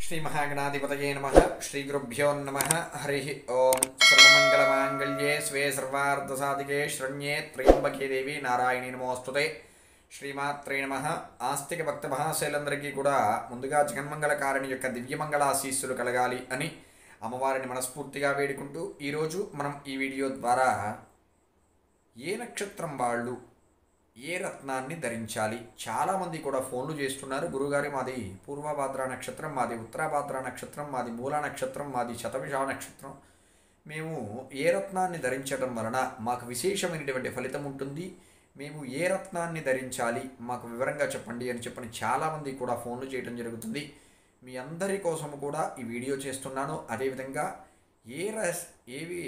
శ్రీ మహాగణాధిపతయే నమ శ్రీ గురుభ్యో నమ హరి ఓం సర్వమంగళమాంగళ్యే స్వే సర్వార్థసాధికే శరణ్యే త్రయంబకే దేవి నారాయణి నమోస్తుతే శ్రీమాత్రే నమ ఆస్తిక భక్త మహాశైలందరికీ కూడా ముందుగా జగన్మంగళకారిణి యొక్క దివ్యమంగళ ఆశీస్సులు కలగాలి అని అమ్మవారిని మనస్ఫూర్తిగా వేడుకుంటూ ఈరోజు మనం ఈ వీడియో ద్వారా ఏ నక్షత్రం వాళ్ళు ఏ రత్నాన్ని ధరించాలి చాలామంది కూడా ఫోన్లు చేస్తున్నారు గురుగారి మాది పూర్వభాద్ర నక్షత్రం మాది ఉత్తరాభాద్ర నక్షత్రం మాది మూల నక్షత్రం మాది శతభిష నక్షత్రం మేము ఏ రత్నాన్ని ధరించడం వలన మాకు విశేషమైనటువంటి ఫలితం ఉంటుంది మేము ఏ రత్నాన్ని ధరించాలి మాకు వివరంగా చెప్పండి అని చెప్పని చాలామంది కూడా ఫోన్లు చేయడం జరుగుతుంది మీ అందరి కోసం కూడా ఈ వీడియో చేస్తున్నాను అదేవిధంగా ఏ రస్ ఏవి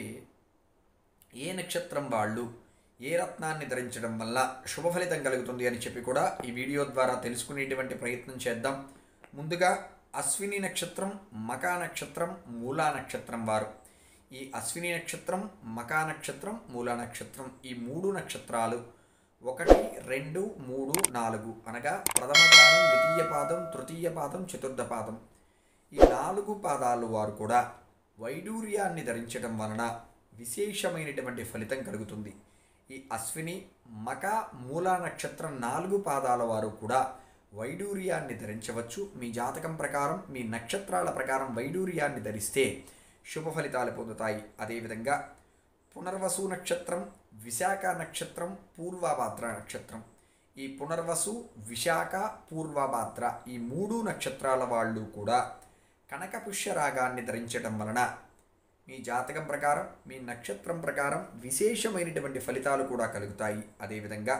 ఏ నక్షత్రం వాళ్ళు ఏ రత్నాన్ని ధరించడం వల్ల శుభ ఫలితం కలుగుతుంది అని చెప్పి కూడా ఈ వీడియో ద్వారా తెలుసుకునేటువంటి ప్రయత్నం చేద్దాం ముందుగా అశ్విని నక్షత్రం మకా నక్షత్రం మూలా నక్షత్రం వారు ఈ అశ్విని నక్షత్రం మకా నక్షత్రం మూలా నక్షత్రం ఈ మూడు నక్షత్రాలు ఒకటి రెండు మూడు నాలుగు అనగా ప్రథమ పాదం ద్వితీయ పాదం తృతీయ పాదం చతుర్థ పాదం ఈ నాలుగు పాదాలు వారు కూడా వైడూర్యాన్ని ధరించడం వలన విశేషమైనటువంటి ఫలితం కలుగుతుంది ఈ అశ్విని మక మూలా నక్షత్రం నాలుగు పాదాల వారు కూడా వైడూర్యాన్ని ధరించవచ్చు మీ జాతకం ప్రకారం మీ నక్షత్రాల ప్రకారం వైడూర్యాన్ని ధరిస్తే శుభ ఫలితాలు పొందుతాయి అదేవిధంగా పునర్వసు నక్షత్రం విశాఖ నక్షత్రం పూర్వభాద్ర నక్షత్రం ఈ పునర్వసు విశాఖ పూర్వభాద్ర ఈ మూడు నక్షత్రాల వాళ్ళు కూడా కనకపుష్య రాగాన్ని ధరించడం వలన మీ జాతకం ప్రకారం మీ నక్షత్రం ప్రకారం విశేషమైనటువంటి ఫలితాలు కూడా కలుగుతాయి అదేవిధంగా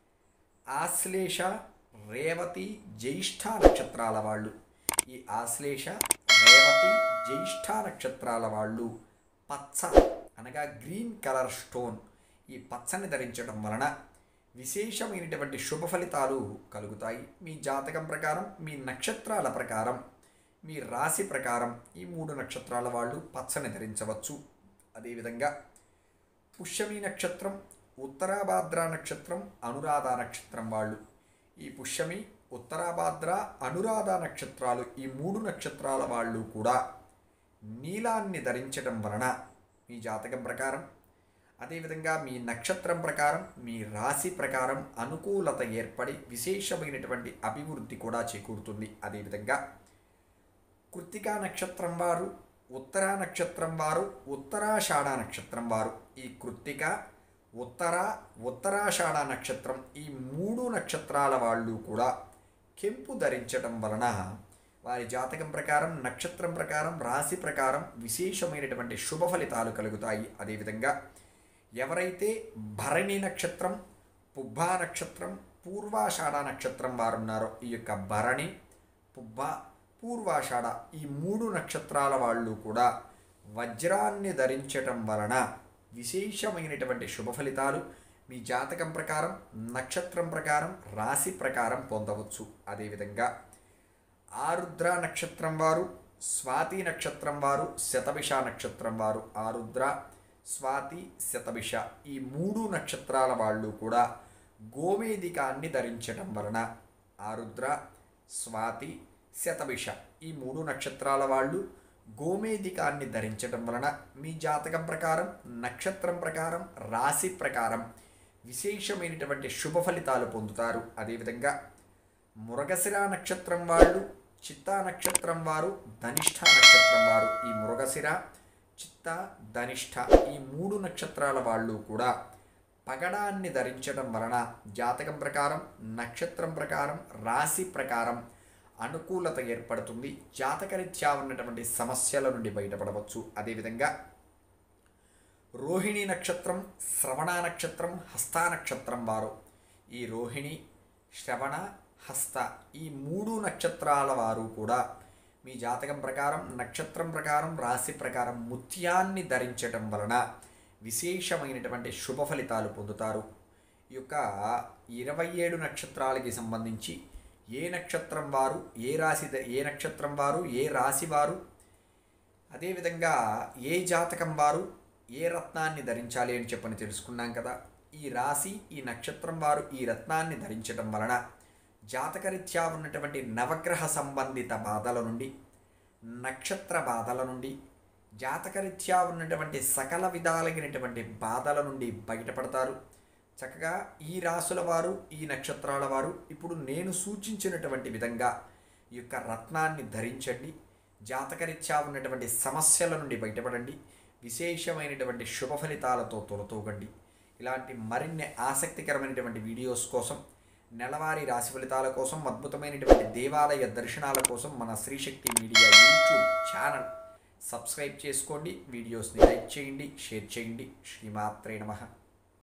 ఆశ్లేష రేవతి జ్యేష్ఠ నక్షత్రాల వాళ్ళు ఈ ఆశ్లేష రేవతి జ్యేష్ఠ నక్షత్రాల వాళ్ళు పచ్చ అనగా గ్రీన్ కలర్ స్టోన్ ఈ పచ్చని ధరించడం వలన విశేషమైనటువంటి శుభ ఫలితాలు కలుగుతాయి మీ జాతకం ప్రకారం మీ నక్షత్రాల ప్రకారం మీ రాశి ప్రకారం ఈ మూడు నక్షత్రాల వాళ్ళు పచ్చని ధరించవచ్చు అదేవిధంగా పుష్యమి నక్షత్రం ఉత్తరాభాద్ర నక్షత్రం అనురాధ నక్షత్రం వాళ్ళు ఈ పుష్యమి ఉత్తరాభాద్ర అనురాధ నక్షత్రాలు ఈ మూడు నక్షత్రాల వాళ్ళు కూడా నీలాన్ని ధరించడం వలన మీ జాతకం ప్రకారం అదేవిధంగా మీ నక్షత్రం ప్రకారం మీ రాశి ప్రకారం అనుకూలత ఏర్పడి విశేషమైనటువంటి అభివృద్ధి కూడా చేకూరుతుంది అదేవిధంగా కృత్తికా నక్షత్రం వారు ఉత్తరా నక్షత్రం వారు ఉత్తరాషాఢ నక్షత్రం వారు ఈ కృత్తిక ఉత్తర ఉత్తరాషాఢ నక్షత్రం ఈ మూడు నక్షత్రాల వాళ్ళు కూడా కెంపు ధరించడం వలన వారి జాతకం ప్రకారం నక్షత్రం ప్రకారం రాశి ప్రకారం విశేషమైనటువంటి శుభ ఫలితాలు కలుగుతాయి అదేవిధంగా ఎవరైతే భరణి నక్షత్రం పుబ్బా నక్షత్రం పూర్వాషాఢ నక్షత్రం వారు ఉన్నారో ఈ యొక్క భరణి పుబ్బ పూర్వాషాఢ ఈ మూడు నక్షత్రాల వాళ్ళు కూడా వజ్రాన్ని ధరించటం వలన విశేషమైనటువంటి శుభ ఫలితాలు మీ జాతకం ప్రకారం నక్షత్రం ప్రకారం రాశి ప్రకారం పొందవచ్చు అదేవిధంగా ఆరుద్ర నక్షత్రం వారు స్వాతి నక్షత్రం వారు శతభిష నక్షత్రం వారు ఆరుద్ర స్వాతి శతభిష ఈ మూడు నక్షత్రాల వాళ్ళు కూడా గోమేదికాన్ని ధరించటం వలన ఆరుద్ర స్వాతి శతభిష ఈ మూడు నక్షత్రాల వాళ్ళు గోమేదికాన్ని ధరించడం వలన మీ జాతకం ప్రకారం నక్షత్రం ప్రకారం రాశి ప్రకారం విశేషమైనటువంటి శుభ ఫలితాలు పొందుతారు అదేవిధంగా మురగశిర నక్షత్రం వాళ్ళు చిత్తా నక్షత్రం వారు ధనిష్ఠ నక్షత్రం వారు ఈ మురగశిర చిత్త ధనిష్ఠ ఈ మూడు నక్షత్రాల వాళ్ళు కూడా పగడాన్ని ధరించడం వలన జాతకం ప్రకారం నక్షత్రం ప్రకారం రాశి ప్రకారం అనుకూలత ఏర్పడుతుంది జాతకరీత్యా ఉన్నటువంటి సమస్యల నుండి బయటపడవచ్చు అదేవిధంగా రోహిణి నక్షత్రం శ్రవణ నక్షత్రం హస్త నక్షత్రం వారు ఈ రోహిణి శ్రవణ హస్త ఈ మూడు నక్షత్రాల వారు కూడా మీ జాతకం ప్రకారం నక్షత్రం ప్రకారం రాశి ప్రకారం ముత్యాన్ని ధరించటం వలన విశేషమైనటువంటి శుభ ఫలితాలు పొందుతారు ఈ యొక్క ఇరవై ఏడు నక్షత్రాలకి సంబంధించి ఏ నక్షత్రం వారు ఏ రాశి ఏ నక్షత్రం వారు ఏ రాశి వారు అదేవిధంగా ఏ జాతకం వారు ఏ రత్నాన్ని ధరించాలి అని చెప్పని తెలుసుకున్నాం కదా ఈ రాశి ఈ నక్షత్రం వారు ఈ రత్నాన్ని ధరించడం వలన జాతకరీత్యా ఉన్నటువంటి నవగ్రహ సంబంధిత బాధల నుండి నక్షత్ర బాధల నుండి జాతకరీత్యా ఉన్నటువంటి సకల విధాలైనటువంటి బాధల నుండి బయటపడతారు చక్కగా ఈ రాసుల వారు ఈ నక్షత్రాల వారు ఇప్పుడు నేను సూచించినటువంటి విధంగా ఈ యొక్క రత్నాన్ని ధరించండి జాతకరీత్యా ఉన్నటువంటి సమస్యల నుండి బయటపడండి విశేషమైనటువంటి శుభ ఫలితాలతో తొలతూగండి ఇలాంటి మరిన్ని ఆసక్తికరమైనటువంటి వీడియోస్ కోసం నెలవారీ రాశి ఫలితాల కోసం అద్భుతమైనటువంటి దేవాలయ దర్శనాల కోసం మన Srisakthi media YouTube channel subscribe చేసుకోండి వీడియోస్ని లైక్ చేయండి షేర్ చేయండి శ్రీమాత్రే నమః